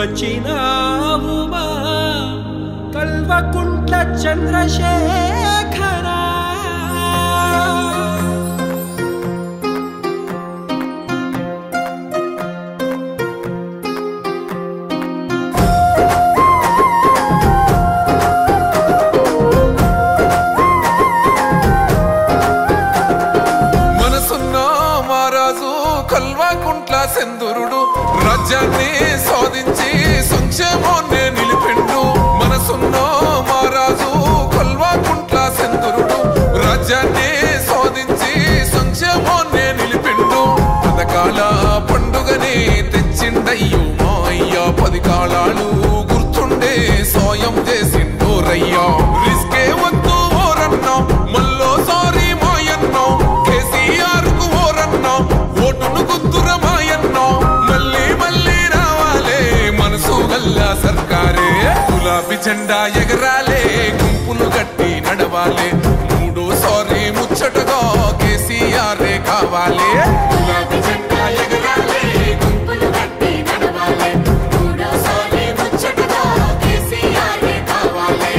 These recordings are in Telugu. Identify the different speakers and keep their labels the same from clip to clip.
Speaker 1: వచ్చినావుమా కల్వకుంట్ల చంద్రశేఖరా
Speaker 2: మనసున్న మహారాజు కల్వాకుంట్ల సెందురుడు రాజ్యాన్ని సాధించి సంక్షేమాన్ని నిలిపిండు మనసున్న మహారాజు కల్వాకుంట్ల సెందురుడు రాజ్యాన్ని సాధించి సంక్షేమాన్ని నిలిపిండు పథకాల పండుగని తెచ్చిండయ్యో మా అయ్యా పది కాలాలు గుర్తుండే సాయం చేసిండు రయ్యా రిస్కే వద్దు ఓరన్నా మల్లో సారీ మాయన్నా కేసీఆర్ కు ఓరన్నా ఓటును గుద్దుర మాయన్నా మళ్ళీ మళ్ళీ రావాలే మనసు గల్ల సర్కారే గులాబీ జెండా ఎగరాలే గుంపులు గట్టి నడవాలే మూడో సారీ ముచ్చటగా కేసీఆర్ కావాలే గులాబీ జెండా ఎగరాలే
Speaker 3: గుంపులు కట్టి నడవాలి మూడోసారి ముచ్చటగా కేసీఆర్ కావాలి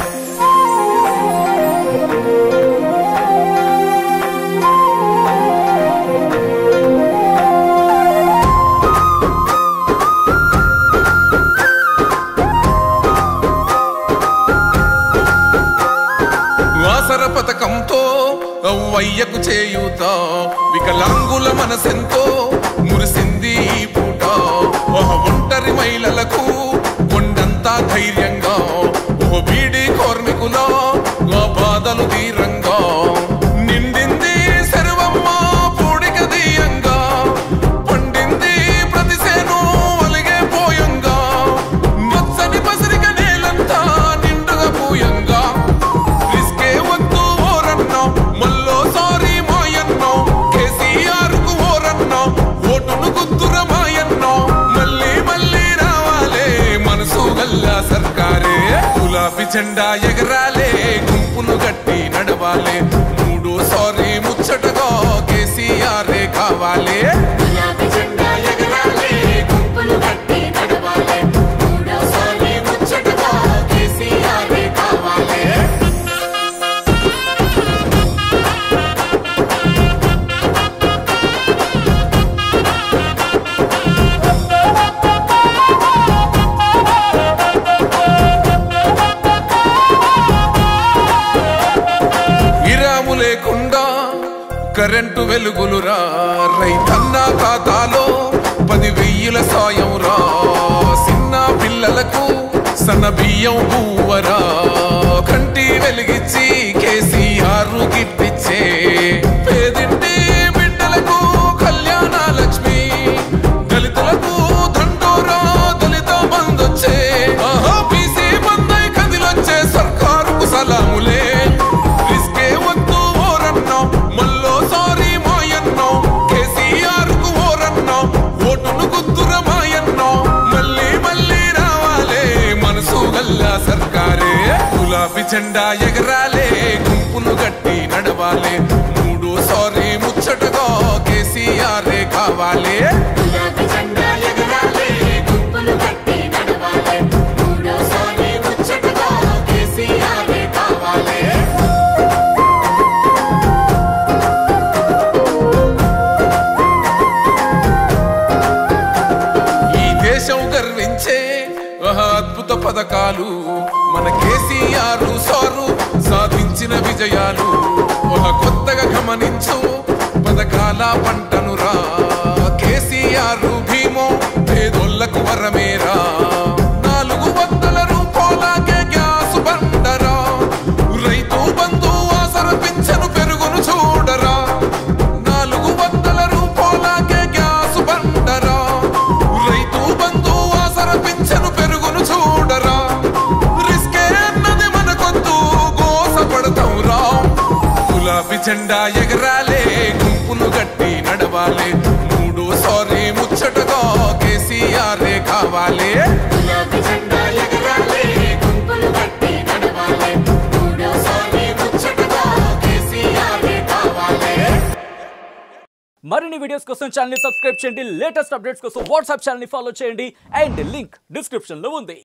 Speaker 2: వాసర పథకంతో అవ్వయ్యకు చేయూత వికలాంగుల మనసెంతో మురిసింది ఈ పూట ఓహ ఒంటరి మహిళలకు కొండంతా ధైర్యంగా ఓ బీడి కార్మికుల ఆ బాధలు తీరంగా నిండింది సర్వమ్మ పూడిక దీయంగా పండింది ప్రతి సేను అలిగే పోయంగా మచ్చని పసిరిక నేలంతా నిండుగా పూయంగా రిస్కే వద్దు ఓరన్నా మల్లో సారీ మాయన్నా కేసీఆర్ కు ఓరన్నా ఓటును గుద్దుర మాయన్నా మళ్ళీ మళ్ళీ రావాలే మనసు గల్ల సర్కారే గులాబీ జెండా ఎగరాలే గుంపులు గట్టి నడవాలే మూడో సారీ ముచ్చటగా కేసీఆర్ కావాలే
Speaker 3: గులాబీ జెండా ఎగరాలి గుంపులు కట్టి నడవాలి మూడోసారి ముచ్చటగా కేసీఆర్ కావాలి
Speaker 2: విరాము లేకుండా కరెంటు వెలుగులురా రైతన్న ఖాతాలో పది వెయ్యిల సాయం రా చిన్న పిల్లలకు సన్న బియ్యం పువ్వరా కంటి వెలిగిచ్చి కేసీఆర్ గిట్టిచ్చే పేదింటి బిడ్డలకు కళ్యాణ లక్ష్మి దళితులకు దండోరా దళిత బంధొచ్చే ఆహా బీసీ బందై కదిలొచ్చే సర్కారుకు సలాములే రిస్కే వద్దు ఓరన్నా మల్లో సారీ మాయన్నా కేసీఆర్ కు ఓరన్నా ఓటును గుద్దుర మాయన్నా మళ్ళీ మళ్ళీ రావాలే మనసు గల్ల సర్కారే గులాబీ జెండా ఎగరాలే గుంపులు గట్టి నడవాలే మూడో సారీ ముచ్చటగా కేసీఆర్ కావాలే
Speaker 3: గులాబీ జెండా ఎగరాలి గుంపులు కట్టి నడవాలి మూడోసారి ముచ్చటగా కేసీఆర్ కావాలి
Speaker 2: ఈ దేశం గర్వించే ఒక అద్భుత పథకాలు మన కేసీఆర్ సారు సాధించిన విజయాలు ఒక కొత్తగా గమనించు పథకాల పంటను రా కేసీఆర్ భీమో పేదోళ్లకు వరమేరా నాలుగు వందల రూపాయలకే గ్యాస్ బండరా రైతు బంధు ఆసర పింఛను పెరుగును చూడరా నాలుగు వందల రూపాయలకే గ్యాస్ బండరా రైతు బంధు ఆసర పింఛను పెరుగును చూడరా రిస్కే అన్నది మనకొద్దు గోసపడతాం రా గులాబీ జెండా ఎగరాలే గుంపులు గట్టి నడవాలే మూడో సారీ ముచ్చటగా కేసీఆర్ కావాలే
Speaker 3: గులాబీ జెండా ఎగరాలి గుంపులు కట్టి నడవాలి మూడోసారి ముచ్చటగా కేసీఆర్ కావాలి
Speaker 1: మరిన్ని వీడియోస్ కోసం ఛానల్ సబ్స్క్రైబ్ చేయండి లేటెస్ట్ అప్డేట్స్ కోసం వాట్సాప్ ఛానల్ ఫాలో చేయండి అండ్ లింక్ డిస్క్రిప్షన్ లో ఉంది